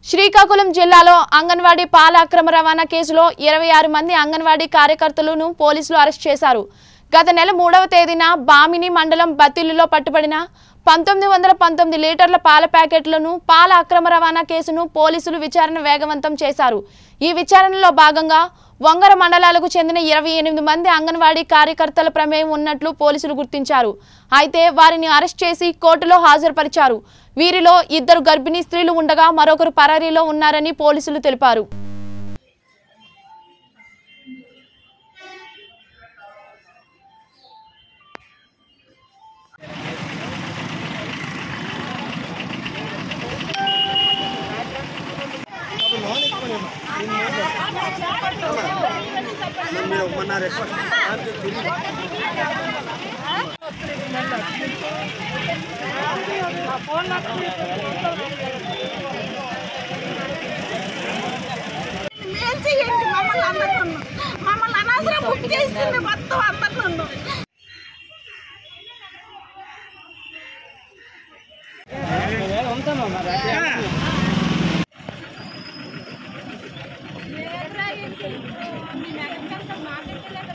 శ్రీకాకుళం జిల్లాలో అంగన్వాడీ పాల అక్రమ రవాణా కేసులో ఇరవై ఆరు మంది అంగన్వాడీ కార్యకర్తలను పోలీసులు అరెస్ట్ చేశారు గత నెల మూడవ తేదీన బామిని మండలం బతిల్లులో పట్టుబడిన పంతొమ్మిది వందల పంతొమ్మిది లీటర్ల పాల ప్యాకెట్లను పాల అక్రమ రవాణా కేసును పోలీసులు విచారణ వేగవంతం చేశారు ఈ విచారణలో భాగంగా వంగర మండలాలకు చెందిన ఇరవై ఎనిమిది మంది అంగన్వాడీ కార్యకర్తల ప్రమేయం ఉన్నట్లు పోలీసులు గుర్తించారు అయితే వారిని అరెస్ట్ చేసి కోర్టులో హాజరుపరిచారు వీరిలో ఇద్దరు గర్భిణీ స్త్రీలు ఉండగా మరొకరు పరారీలో ఉన్నారని పోలీసులు తెలిపారు మేలు చేయండి మమ్మల్ని అందరికీ మమ్మల్ని అనవసరం బుక్ చేసింది మొత్తం అందరికీ